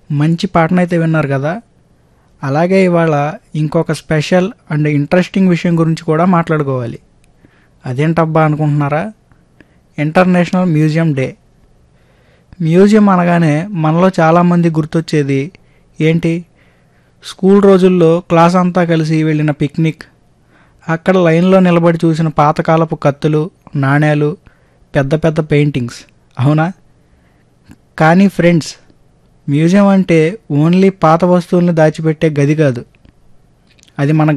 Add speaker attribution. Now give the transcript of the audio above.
Speaker 1: మంచి పాటనైతే విన్నారు కదా అలాగే ఇవాళ ఇంకొక స్పెషల్ అండ్ ఇంట్రెస్టింగ్ విషయం గురించి కూడా మాట్లాడుకోవాలి అదేంటబ్బా అనుకుంటున్నారా ఇంటర్నేషనల్ మ్యూజియం డే మ్యూజియం అనగానే మనలో చాలామంది గుర్తొచ్చేది ఏంటి స్కూల్ రోజుల్లో క్లాస్ అంతా కలిసి వెళ్ళిన పిక్నిక్ అక్కడ లైన్లో నిలబడి చూసిన పాతకాలపు కత్తులు నాణేలు పెద్ద పెద్ద పెయింటింగ్స్ అవునా కానీ ఫ్రెండ్స్ మ్యూజియం అంటే ఓన్లీ పాత వస్తువుల్ని దాచిపెట్టే గది కాదు అది మన